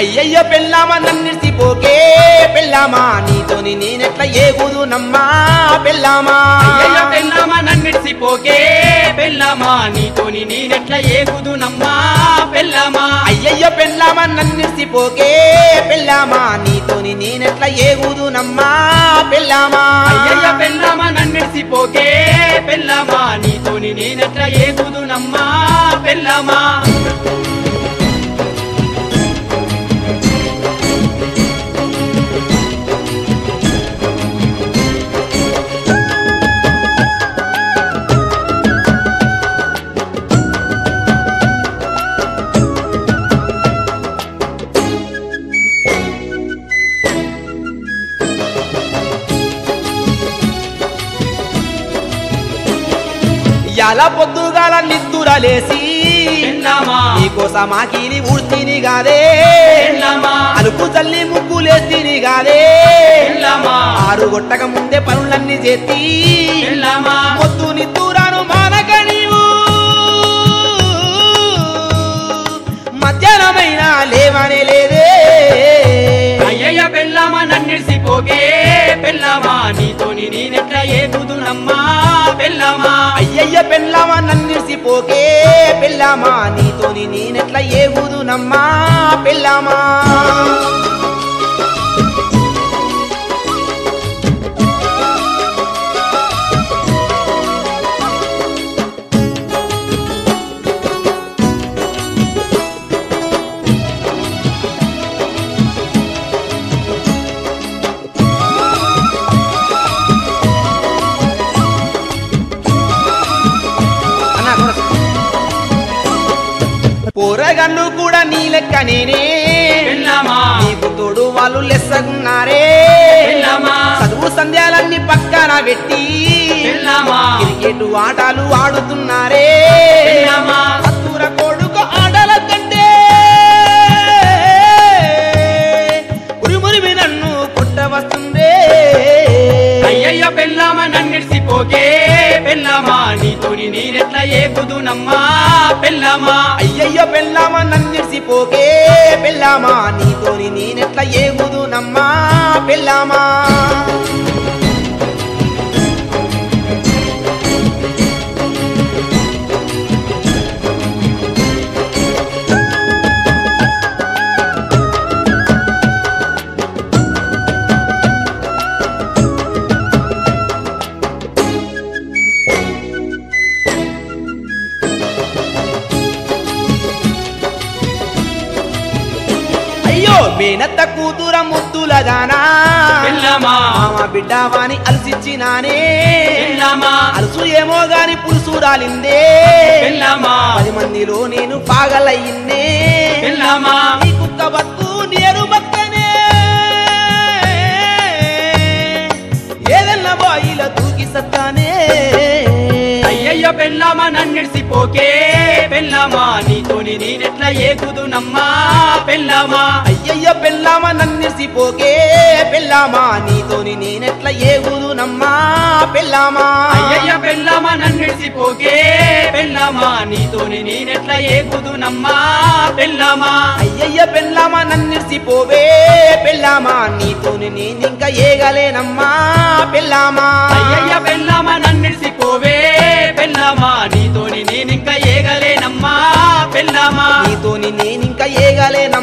అయ్యయ్యో పెళ్ళామా నన్నిసిపోకే పెళ్ళామా నీతోని నేనెట్లా ఏగుదు నమ్మా పెళ్ళామా అయ్యయ్యో పెళ్ళామా నన్నిడిసిపోకే పెళ్ళామా నీతోని నేనెట్లా ఏగుదునమ్మా పెళ్ళామా అయ్యయ్యో పెళ్ళామా నన్నిసిపోకే పెళ్ళామా నీతోని నేనెట్లా ఏగుదు నమ్మా పెళ్ళామా అయ్యయ్య పెళ్ళామా నన్నిడిసిపోకే పెళ్ళామా నీతోని నేనెట్లా ఏగుదునమ్మా పెళ్ళామా ఎలా పొద్దుగాల నిద్దురలేసి పెళ్ళామా నీకోసమా కీలి ఊడ్తిని గాదే పెళ్ళామా అలుపు చల్లి ముగ్గులేస్తిని గాదే పెళ్ళామా ఆరు గొట్టక ముందే పనులన్నీ చేతి పెళ్ళామా మొద్దు నిద్దురాను మానక నీవు మధ్యాహ్నమైన లేవనే లేదే అయ్యయ్య పెళ్ళామా నన్నిడిసిపోకే పెళ్ళామా నీతోని నేనెట్లా ఏగుదునమ్మా పెళ్ళామా అయ్యయ్య పెళ్ళామా నన్నిసిపోకే పెళ్ళామా నీతోని నేనెట్లా ఏగుదు నమ్మా పెళ్ళామా అన్నా, కొనస. పోరగన్ను కూడా నీ లెక్క నేనే పెళ్ళామా నీకు తోడు వాళ్ళు లెస్సగున్నారే పెళ్ళామా చదువు సంధ్యాలన్నీ పక్కన పెట్టి పెళ్ళామా క్రికెట్ ఆటలు ఆడుతున్నారే పెళ్ళామా అత్తుర కొడుకు ఆటల కంటే ఉరిమురిమి నన్ను కొట్టవస్తుందే అయ్యయ్య పెళ్ళామా నన్నిడిసిపోకే పెళ్ళామా నీతోని నేనెట్లా ఏగుదునమ్మా పెళ్ళామా అయ్యయ్యో పెళ్ళామా నన్నిడిసిపోకే పెళ్ళామా నీతోని నేనెట్లా ఏగుదు నమ్మా పెళ్ళామా అయ్యో మేనత్త కూతుర ముద్దులదానా పెళ్ళామా మామ బిడ్డవాని అలసిచ్చినానే పెళ్ళామా అలసు ఏమో గాని పులుసు రాలిందే పెళ్ళామా పది మందిలో నేను పాగలయ్యిందే పెళ్ళామా నీ కుక్క బతుకు నేను బతుకనే ఏదన్నా బాయిల దూకి సత్తానే అయ్యయ్య పెళ్ళామా నన్నిడిసిపోకే పెళ్ళామా నీతోని నేనెట్లా ఏగుదునమ్మా పెళ్ళామా అయ్యయ్య పెళ్ళామా నన్నిసిపోకే పెళ్ళామా నీతోని నేనెట్లా ఏగుదు నమ్మా పెళ్ళామా అయ్యయ్య పెళ్ళామా నన్నిడిసిపోకే పెళ్ళామా నీతోని నేనెట్లా ఏగుదునమ్మా పెళ్ళామా అయ్యయ్య పెళ్ళామా నన్నిసిపోవే పెళ్ళామా నీతోని నేనింకా ఏగలేనమ్మా పెళ్ళామా అయ్యయ్య పెళ్ళామా నన్నిడిసిపోవే పెళ్ళామా నీతోని నేనింకా ఏగలేనమ్మా పెళ్ళామా నీతోని నేనింకా ఏగలేనమ్మా